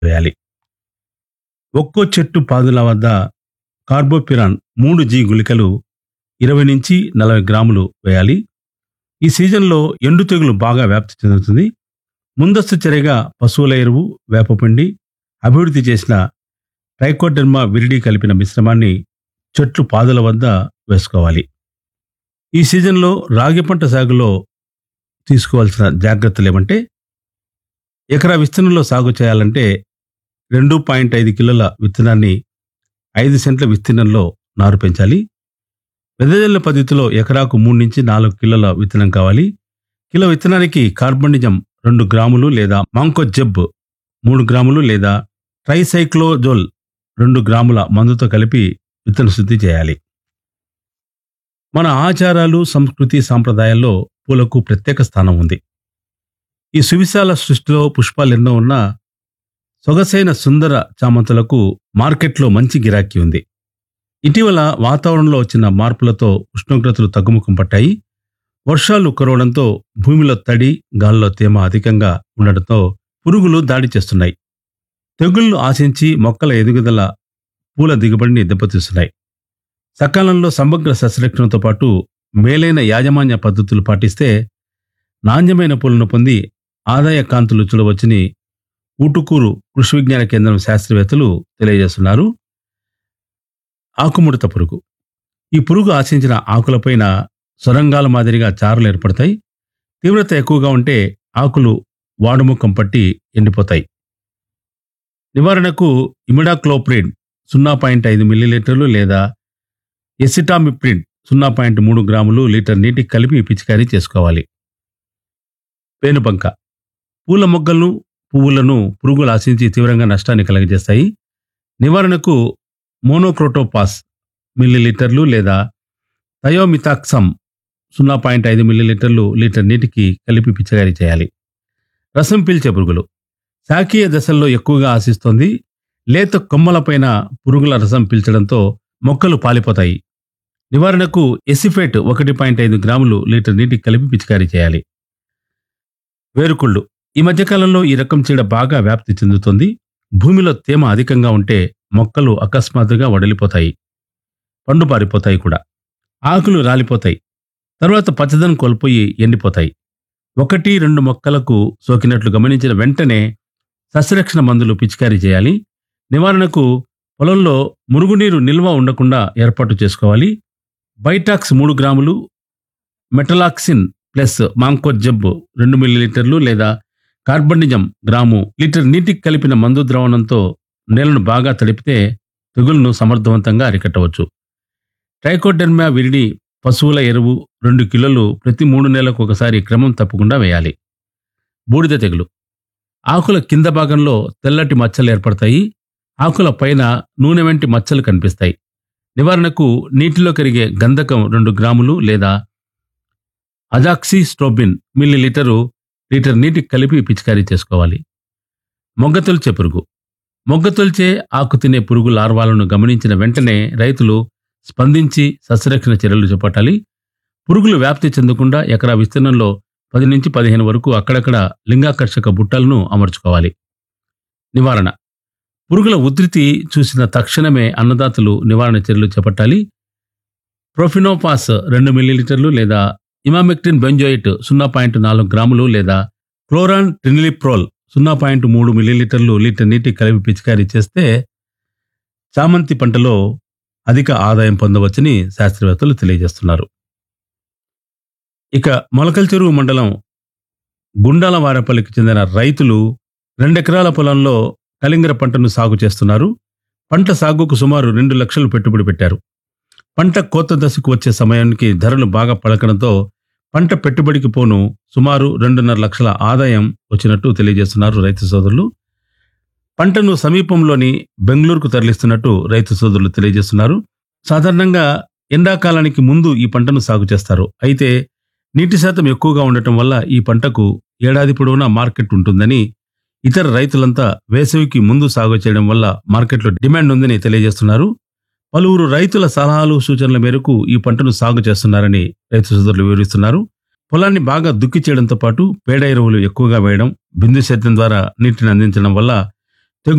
వేయాలి ఒక్కో చెట్టు పాదుల వద్ద కార్బోపిరాన్ మూడు జీ గుళికలు ఇరవై నుంచి నలభై గ్రాములు వేయాలి ఈ సీజన్లో ఎండు తెగులు బాగా వ్యాప్తి చెందుతుంది ముందస్తు చర్యగా పశువుల ఎరువు వేపపిండి అభివృద్ధి చేసిన ట్రైకోడెర్మా విరిడి కలిపిన మిశ్రమాన్ని చెట్లు పాదుల వద్ద వేసుకోవాలి ఈ సీజన్లో రాగి పంట సాగులో తీసుకోవాల్సిన జాగ్రత్తలు ఏమంటే ఎకరా విస్తీర్ణంలో సాగు చేయాలంటే రెండు పాయింట్ ఐదు కిలోల విత్తనాన్ని ఐదు సెంట్ల విస్తీర్ణంలో నారు పెంచాలి వెదజల్ల పద్ధతిలో ఎకరాకు మూడు నుంచి నాలుగు కిలోల విత్తనం కావాలి కిలో విత్తనానికి కార్బనిజం రెండు గ్రాములు లేదా మాంకోజెబ్ మూడు గ్రాములు లేదా ట్రైసైక్లోజోల్ రెండు గ్రాముల మందుతో కలిపి విత్తన శుద్ధి చేయాలి మన ఆచారాలు సంస్కృతి సాంప్రదాయాల్లో పూలకు ప్రత్యేక స్థానం ఉంది ఈ సువిశాల సృష్టిలో పుష్పాలు ఎన్నో ఉన్నా సొగసైన సుందర చామంతులకు మార్కెట్లో మంచి గిరాకీ ఉంది ఇటీవల వాతావరణంలో వచ్చిన మార్పులతో ఉష్ణోగ్రతలు తగ్గుముఖం పట్టాయి వర్షాలు కురవడంతో భూమిలో తడి గాల్లో తేమ అధికంగా ఉండడంతో పురుగులు దాడి చేస్తున్నాయి తెగుళ్లు ఆశించి మొక్కల ఎదుగుదల పూల దిగుబడిని దెబ్బతీస్తున్నాయి సకాలంలో సమగ్ర సస్యరక్షణతో పాటు మేలైన యాజమాన్య పద్ధతులు పాటిస్తే నాణ్యమైన పూలను పొంది ఆదాయ కాంతులు చూడవచ్చని ఊటుకూరు కృషి విజ్ఞాన కేంద్రం శాస్త్రవేత్తలు తెలియజేస్తున్నారు ఆకుముడత పురుగు ఈ పురుగు ఆశించిన ఆకులపైన సొరంగాల మాదిరిగా చారలు ఏర్పడతాయి తీవ్రత ఎక్కువగా ఉంటే ఆకులు వాడుముఖం పట్టి ఎండిపోతాయి నివారణకు ఇమిడాక్లోప్రిడ్ సున్నా పాయింట్ ఐదు మిల్లీలీటర్లు లేదా ఎసిటామిప్రిడ్ సున్నా పాయింట్ మూడు గ్రాములు లీటర్ నీటికి కలిపి పిచికారీ చేసుకోవాలి పేనుబంక పూల మొగ్గలను పువ్వులను పురుగులు ఆశించి తీవ్రంగా నష్టాన్ని కలగజేస్తాయి నివారణకు మోనోక్రోటోపాస్ మిల్లీలీటర్లు లేదా థయోమితాక్సమ్ సున్నా పాయింట్ ఐదు మిల్లీలీటర్లు లీటర్ నీటికి కలిపి పిచికారీ చేయాలి రసం పీల్చే పురుగులు శాకీయ దశల్లో ఎక్కువగా ఆశిస్తోంది లేత కొమ్మలపైన పురుగుల రసం పీల్చడంతో మొక్కలు పాలిపోతాయి నివారణకు ఎసిఫేట్ ఒకటి పాయింట్ ఐదు గ్రాములు లీటర్ నీటికి కలిపి పిచికారీ చేయాలి వేరుకుళ్ళు ఈ మధ్యకాలంలో ఈ రకం చీడ బాగా వ్యాప్తి చెందుతోంది భూమిలో తేమ అధికంగా ఉంటే మొక్కలు అకస్మాత్తుగా వడలిపోతాయి పండు పారిపోతాయి కూడా ఆకులు రాలిపోతాయి తర్వాత పచ్చదనం కోల్పోయి ఎండిపోతాయి ఒకటి రెండు మొక్కలకు సోకినట్లు గమనించిన వెంటనే సస్యరక్షణ మందులు పిచికారీ చేయాలి నివారణకు పొలంలో మురుగునీరు నిల్వ ఉండకుండా ఏర్పాటు చేసుకోవాలి బైటాక్స్ మూడు గ్రాములు మెటలాక్సిన్ ప్లస్ మాంకోజెబ్ రెండు మిల్లీలీటర్లు లేదా కార్బనిజం గ్రాము లీటర్ నీటికి కలిపిన మందు ద్రావణంతో నేలను బాగా తడిపితే తెగుళ్లను సమర్థవంతంగా అరికట్టవచ్చు ట్రైకోడెర్మా విరిడి పశువుల ఎరువు రెండు కిలోలు ప్రతి మూడు నెలలకు ఒకసారి క్రమం తప్పకుండా వేయాలి బూడిద తెగులు ఆకుల కింద భాగంలో తెల్లటి మచ్చలు ఏర్పడతాయి ఆకుల పైన నూనె వంటి మచ్చలు కనిపిస్తాయి నివారణకు నీటిలో కరిగే గంధకం రెండు గ్రాములు లేదా azoxystrobin millilitre litre నీటికి కలిపి పిచికారీ చేసుకోవాలి మొగ్గతొలిచే పురుగు మొగ్గతొలిచే ఆకు తినే పురుగు లార్వాలను గమనించిన వెంటనే రైతులు స్పందించి సస్యరక్షణ చర్యలు చేపట్టాలి పురుగులు వ్యాప్తి చెందకుండా ఎకరా విస్తీర్ణంలో పది నుంచి పదిహేను వరకు అక్కడక్కడ లింగాకర్షక బుట్టలను అమర్చుకోవాలి నివారణ పురుగుల ఉధృతి చూసిన తక్షణమే అన్నదాతలు నివారణ చర్యలు చేపట్టాలి ప్రొఫినోపాస్ రెండు మిల్లీలీటర్లు లేదా ఇమామెక్టిన్ బెంజోయిట్ సున్నా పాయింట్ నాలుగు గ్రాములు లేదా క్లోరాన్ ట్రినిలిప్రోల్ సున్నా పాయింట్ మూడు మిల్లీలీటర్లు లీటర్ నీటికి కలిపి పిచికారీ చేస్తే చామంతి పంటలో అధిక ఆదాయం పొందవచ్చని శాస్త్రవేత్తలు తెలియజేస్తున్నారు ఇక మొలకల చెరువు మండలం గుండాల వారపల్లికి చెందిన రైతులు రెండెకరాల పొలంలో కలింగర పంటను సాగు చేస్తున్నారు పంట సాగుకు సుమారు రెండు లక్షలు పెట్టుబడి పెట్టారు పంట కోత దశకు వచ్చే సమయానికి ధరలు బాగా పలకడంతో పంట పెట్టుబడికి పోను సుమారు రెండున్నర లక్షల ఆదాయం వచ్చినట్టు తెలియజేస్తున్నారు రైతు సోదరులు పంటను సమీపంలోని బెంగళూరుకు తరలిస్తున్నట్టు రైతు సోదరులు తెలియజేస్తున్నారు సాధారణంగా ఎండాకాలానికి ముందు ఈ పంటను సాగు చేస్తారు అయితే నీటి శాతం ఎక్కువగా ఉండటం వల్ల ఈ పంటకు ఏడాది పొడవునా మార్కెట్ ఉంటుందని ఇతర రైతులంతా వేసవికి ముందు సాగు చేయడం వల్ల మార్కెట్లో డిమాండ్ ఉందని తెలియజేస్తున్నారు పలువురు రైతుల సలహాలు సూచనల మేరకు ఈ పంటను సాగు చేస్తున్నారని రైతు సోదరులు వివరిస్తున్నారు పొలాన్ని బాగా దుక్కి చేయడంతో పాటు పేడ ఎరువులు ఎక్కువగా వేయడం బిందు సేద్యం ద్వారా నీటిని అందించడం వల్ల